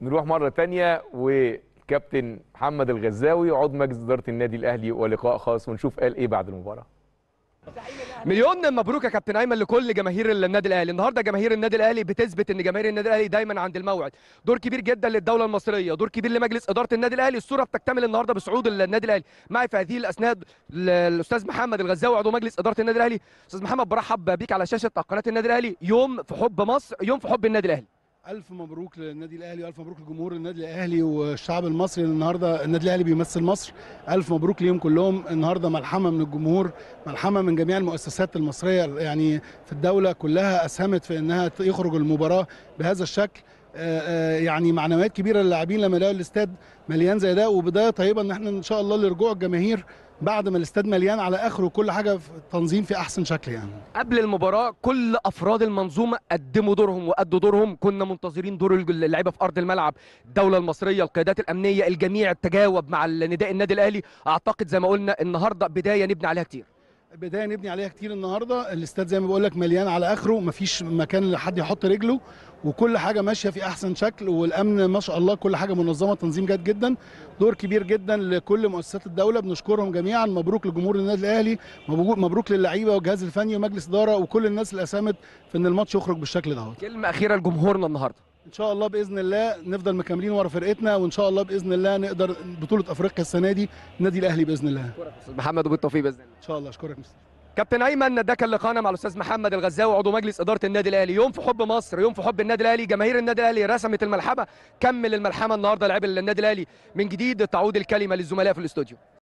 نروح مره تانية وكابتن محمد الغزاوي عضو مجلس اداره النادي الاهلي ولقاء خاص ونشوف قال ايه بعد المباراه مليون مبروك يا كابتن ايمن لكل جماهير النادي الاهلي النهارده جماهير النادي الاهلي بتثبت ان جماهير النادي الاهلي دايما عند الموعد دور كبير جدا للدوله المصريه دور كبير لمجلس اداره النادي الاهلي الصوره بتكتمل النهارده بصعود النادي الاهلي معي في هذه الاثناء ال- الاستاذ محمد الغزاوي عضو مجلس اداره النادي الاهلي استاذ محمد برحب بيك على شاشه قناه النادي الاهلي يوم في حب مصر يوم في حب النادي الاهلي ألف مبروك للنادي الأهلي وألف مبروك لجمهور النادي الأهلي والشعب المصري النهاردة النادي الأهلي بيمثل مصر ألف مبروك ليهم كلهم النهاردة ملحمة من الجمهور ملحمة من جميع المؤسسات المصرية يعني في الدولة كلها أسهمت في أنها يخرج المباراة بهذا الشكل آه، آه، يعني معنويات كبيرة للاعبين لما يلاقوا الاستاد مليان زي ده وبداية طيبة ان احنا ان شاء الله لرجوع الجماهير بعد ما الاستاد مليان على اخره وكل حاجة في تنظيم في احسن شكل يعني قبل المباراة كل أفراد المنظومة قدموا دورهم وأدوا دورهم كنا منتظرين دور اللعيبة في أرض الملعب الدولة المصرية القيادات الأمنية الجميع تجاوب مع نداء النادي الأهلي أعتقد زي ما قلنا النهاردة بداية نبني عليها كتير بدايه نبني عليها كتير النهارده الاستاد زي ما بقول لك مليان على اخره مفيش مكان لحد يحط رجله وكل حاجه ماشيه في احسن شكل والامن ما شاء الله كل حاجه منظمه تنظيم جيد جدا دور كبير جدا لكل مؤسسات الدوله بنشكرهم جميعا مبروك لجمهور النادي الاهلي مبروك مبروك للعيبه والجهاز الفني ومجلس اداره وكل الناس اللي اسهمت في ان الماتش يخرج بالشكل ده كلمة أخيرة لجمهورنا النهاردة ان شاء الله باذن الله نفضل مكملين ورا فرقتنا وان شاء الله باذن الله نقدر بطوله افريقيا السنه دي النادي الاهلي باذن الله أستاذ محمد وبالتوفيق بإذن الله ان شاء الله اشكرك مستر كابتن ايمن ده كان لقاءنا مع الاستاذ محمد الغزاوي عضو مجلس اداره النادي الاهلي يوم في حب مصر يوم في حب النادي الاهلي جماهير النادي الاهلي رسمت الملحمه كمل الملحمه النهارده لاعبي النادي الاهلي من جديد تعود الكلمه للزملاء في الاستوديو